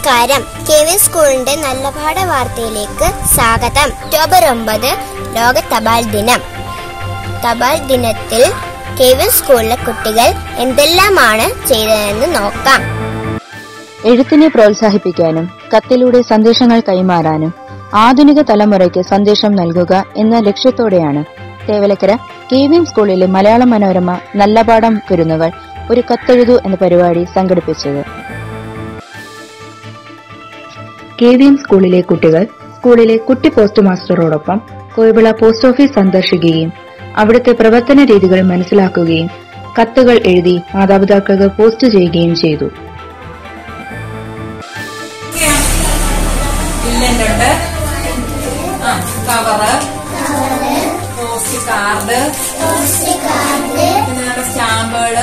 നമസ്കാരം K V സ്കൂളിന്റെ നല്ല പാഠ വാർത്തയിലേക്ക് സ്വാഗതം ഒക്ടോബർ ഒമ്പത് ലോക തപാൽ ദിനം തപാൽ ദിനത്തിൽ കെ വി സ്കൂളിലെ കുട്ടികൾ എന്തെല്ലാമാണ് ചെയ്തതെന്ന് നോക്കാം എഴുത്തിനെ പ്രോത്സാഹിപ്പിക്കാനും കത്തിലൂടെ സന്ദേശങ്ങൾ കൈമാറാനും ആധുനിക തലമുറയ്ക്ക് സന്ദേശം നൽകുക എന്ന ലക്ഷ്യത്തോടെയാണ് തേവലക്കര കെ വി എം സ്കൂളിലെ മലയാള മനോരമ നല്ല പാഠം കുരുന്നുകൾ ഒരു കത്തെഴുതു എന്ന പരിപാടി സംഘടിപ്പിച്ചത് കെ വി എം സ്കൂളിലെ കുട്ടികൾ സ്കൂളിലെ കുട്ടി പോസ്റ്റ് മാസ്റ്ററോടൊപ്പം കോയവിള പോസ്റ്റ് ഓഫീസ് സന്ദർശിക്കുകയും അവിടുത്തെ പ്രവർത്തന രീതികൾ മനസ്സിലാക്കുകയും കത്തുകൾ എഴുതി മാതാപിതാക്കൾക്ക് പോസ്റ്റ് ചെയ്യുകയും ചെയ്തു ഇല്ലൻ്റുണ്ട് ആ കവറ് പോസ്റ്റ് കാർഡ് പിന്നെ നമ്മുടെ സ്റ്റാമ്പുകള്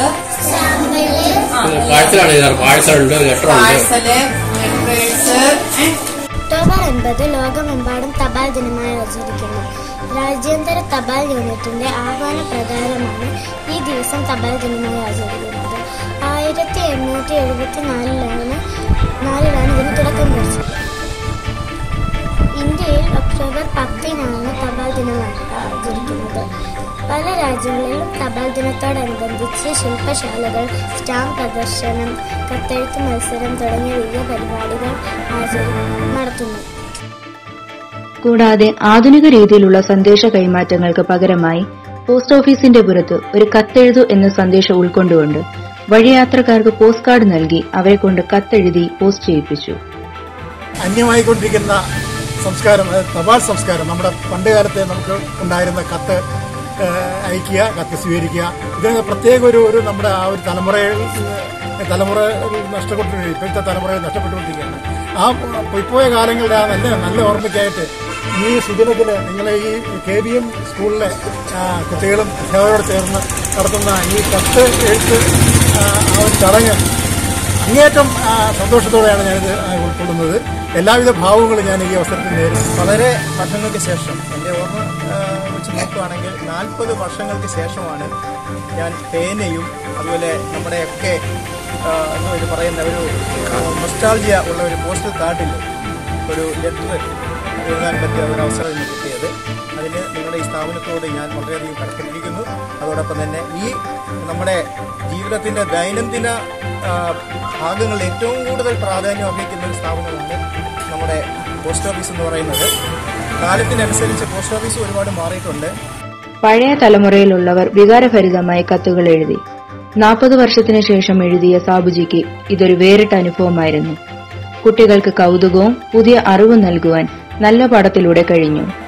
ആ പാഴ്സലാണ് ചെയ്താറ് പാഴ്സലുണ്ട് ലെറ്റർ ഉണ്ട് പാഴ്സല് ലെറ്റേഴ്സ് ഒക്ടോബർ ഒൻപത് ലോകമെമ്പാടും തപാൽ ദിനമായി ആചരിക്കുന്നു രാജ്യാന്തര തപാൽ യൂണിറ്റിന്റെ ആഹ്വാന പ്രകാരമാണ് ഈ ദിവസം തപാൽ ദിനമായി ആചരിക്കുന്നത് ആയിരത്തി എണ്ണൂറ്റി എഴുപത്തി നാലിലാണ് നാലിലാണ് ഇതിന് തുടക്കം കുറിച്ചത് ഇന്ത്യയിൽ ഒക്ടോബർ പത്തിനാണ് തപാൽ ദിനം ആചരിക്കുന്നത് പല രാജ്യങ്ങളിലും തപാൽ ദിനത്തോടനുബന്ധിച്ച് ശില്പശാലകൾ സ്റ്റാമ്പ് പ്രദർശനം കത്തെഴുത്ത് മത്സരം തുടങ്ങിയ വിവിധ പരിപാടികൾ ആചരി നടത്തുന്നു കൂടാതെ ആധുനിക രീതിയിലുള്ള സന്ദേശ കൈമാറ്റങ്ങൾക്ക് പകരമായി പോസ്റ്റ് ഓഫീസിന്റെ പുറത്ത് ഒരു കത്തെഴുതു എന്ന സന്ദേശം ഉൾക്കൊണ്ടുകൊണ്ട് വഴിയാത്രക്കാർക്ക് പോസ്റ്റ് കാർഡ് നൽകി അവരെ കൊണ്ട് കത്തെഴുതി പോസ്റ്റ് ചെയ്യിപ്പിച്ചു അന്യമായിക്കൊണ്ടിരിക്കുന്ന സംസ്കാരം അതായത് തപാൽ സംസ്കാരം നമ്മുടെ പണ്ട് കാലത്തെ നമുക്ക് ഉണ്ടായിരുന്ന കത്ത് ഏഹ്, അയക്കുക കത്ത് സ്വീകരിക്കുക ഇതിന് പ്രത്യേക ഒരു ഒരു നമ്മുടെ ആ ഒരു തലമുറയിൽ ഏഹ്, തലമുറ നഷ്ടപ്പെട്ടു ഇപ്പോഴത്തെ തലമുറയിൽ നഷ്ടപ്പെട്ടുകൊണ്ടിരിക്കുകയാണ് ആ പോയിപ്പോയ കാലങ്ങളുടെ ആ നല്ല നല്ല ഓർമ്മയ്ക്കായിട്ട് ഈ സുദിനത്തിൽ നിങ്ങളെ ഈ കെ ബി എം സ്കൂളിലെ ആ, കുട്ടികളും അധ്യാപകരോട് ചേർന്ന് നടത്തുന്ന ഈ കത്ത് എഴുത്ത് ആ, ആ ഒരു ചടങ്ങ് അങ്ങേയറ്റം ആ, സന്തോഷത്തോടെയാണ് ഞാനിത് ആ, ഉൾക്കൊള്ളുന്നത് എല്ലാവിധ ഭാവങ്ങളും ഞാൻ ഈ അവസരത്തിൽ നേരിടും വളരെ വർഷങ്ങൾക്ക് ശേഷം എൻ്റെ ഓർമ്മ ആ, വെച്ച് നോക്കുകയാണെങ്കിൽ നാൽപ്പത് വർഷങ്ങൾക്ക് ശേഷമാണ് ഞാൻ പേനയും അതുപോലെ നമ്മുടെയൊക്കെ ആ, എന്താ ഇത് പറയുന്ന ഒരു നൊസ്റ്റാൾജിയ ഉള്ള ഒരു പോസ്റ്റൽ കാർഡിൽ ഒരു ലെറ്റർ എഴുതാൻ പറ്റിയ ഒരു അവസരം എനിക്ക് കിട്ടിയത് അതിന് നിങ്ങളുടെ ഈ സ്ഥാപനത്തോട് ഞാൻ വളരെയധികം കടപ്പെട്ടിരിക്കുന്നു അതോടൊപ്പം തന്നെ ഈ നമ്മുടെ ജീവിതത്തിൻ്റെ ദൈനംദിന ആ, ഭാഗങ്ങളിൽ ഏറ്റവും കൂടുതൽ പ്രാധാന്യം അർഹിക്കുന്ന ഒരു സ്ഥാപനമുണ്ട് നമ്മുടെ പോസ്റ്റ് ഓഫീസ് എന്ന് പറയുന്നത് കാലത്തിനനുസരിച്ച് പോസ്റ്റ് ഓഫീസ് ഒരുപാട് മാറിയിട്ടുണ്ട് പഴയ തലമുറയിലുള്ളവർ വികാരഭരിതമായി കത്തുകൾ എഴുതി നാൽപ്പത് വർഷത്തിനു ശേഷം എഴുതിയ സാബുജിക്ക് ഇതൊരു വേറിട്ട അനുഭവമായിരുന്നു കുട്ടികൾക്ക് കൗതുകവും പുതിയ അറിവും നൽകുവാൻ നല്ല പാഠത്തിലൂടെ കഴിഞ്ഞു